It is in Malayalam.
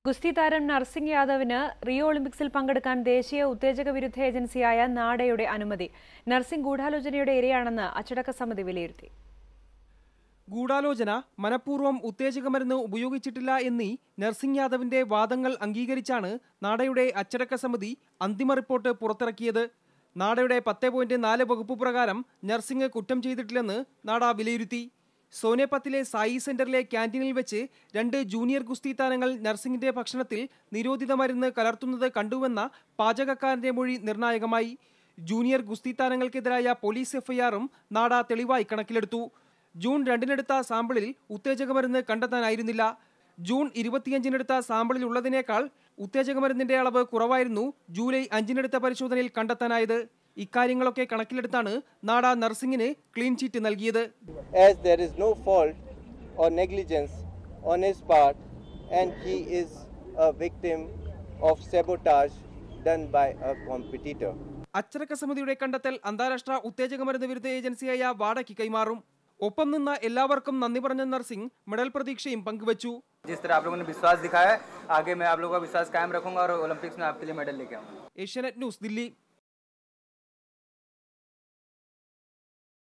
ഗുസ്തി താരം നർസിംഗ് യാദവിന് റിയോ ഒളിമ്പിക്സിൽ പങ്കെടുക്കാൻ ദേശീയ ഉത്തേജക വിരുദ്ധ ഏജൻസിയായ നാഡയുടെ അനുമതി നർസിംഗ് ഗൂഢാലോചനയുടെ ഇരയാണെന്ന് അച്ചടക്ക സമിതി വിലയിരുത്തി ഗൂഢാലോചന മനഃപൂർവ്വം ഉത്തേജകമരുന്ന് ഉപയോഗിച്ചിട്ടില്ല എന്നീ നർസിംഗ് യാദവിന്റെ വാദങ്ങൾ അംഗീകരിച്ചാണ് നാഡയുടെ അച്ചടക്ക സമിതി അന്തിമ റിപ്പോർട്ട് പുറത്തിറക്കിയത് നാഡയുടെ പത്ത് പോയിന്റ് നാല് വകുപ്പ് പ്രകാരം നർസിംഗ് കുറ്റം ചെയ്തിട്ടില്ലെന്ന് നാഡ വിലയിരുത്തി സോനേപത്തിലെ സായി സെന്ററിലെ ക്യാൻറ്റീനിൽ വെച്ച് രണ്ട് ജൂനിയർ ഗുസ്തി താരങ്ങൾ നർസിംഗിന്റെ ഭക്ഷണത്തിൽ നിരോധിത മരുന്ന് കലർത്തുന്നത് കണ്ടുവെന്ന പാചകക്കാരന്റെ മൊഴി നിർണായകമായി ജൂനിയർ ഗുസ്തി താരങ്ങൾക്കെതിരായ പോലീസ് എഫ്ഐആറും നാഡ തെളിവായി കണക്കിലെടുത്തു ജൂൺ രണ്ടിനെടുത്ത സാമ്പിളിൽ ഉത്തേജകമരുന്ന് കണ്ടെത്താനായിരുന്നില്ല ജൂൺ ഇരുപത്തിയഞ്ചിനെടുത്ത സാമ്പിളിൽ ഉള്ളതിനേക്കാൾ ഉത്തേജകമരുന്നിന്റെ അളവ് കുറവായിരുന്നു ജൂലൈ അഞ്ചിനെടുത്ത പരിശോധനയിൽ കണ്ടെത്താനായത് ഇക്കാര്യങ്ങളൊക്കെ കണക്കിലെടുത്താണ് നാഡ നർസിംഗിന് ക്ലീൻ ചീറ്റ് നൽകിയത് as there is no fault or negligence on his part and he is a victim of sabotage done by a competitor. അച്ചടക്ക സമിതിയുടെ കണ്ടെത്തൽ അന്താരാഷ്ട്ര ഉത്തേജകമരുന്ന് വിരുദ്ധ ഏജൻസിയായ വാഡയ്ക്ക് കൈമാറും ഒപ്പം നിന്ന എല്ലാവർക്കും നന്ദി പറഞ്ഞ നർസിംഗ് മെഡൽ പ്രതീക്ഷയും പങ്കുവച്ചു जिस तरह आप लोगों ने विश्वास दिखाया है आगे मैं आप लोगों का विश्वास कायम रखूंगा और ओलंपिक्स में आपके लिए मेडल लेके आऊंगा ഏഷ്യാനെറ്റ് ന്യൂസ് ദില്ലി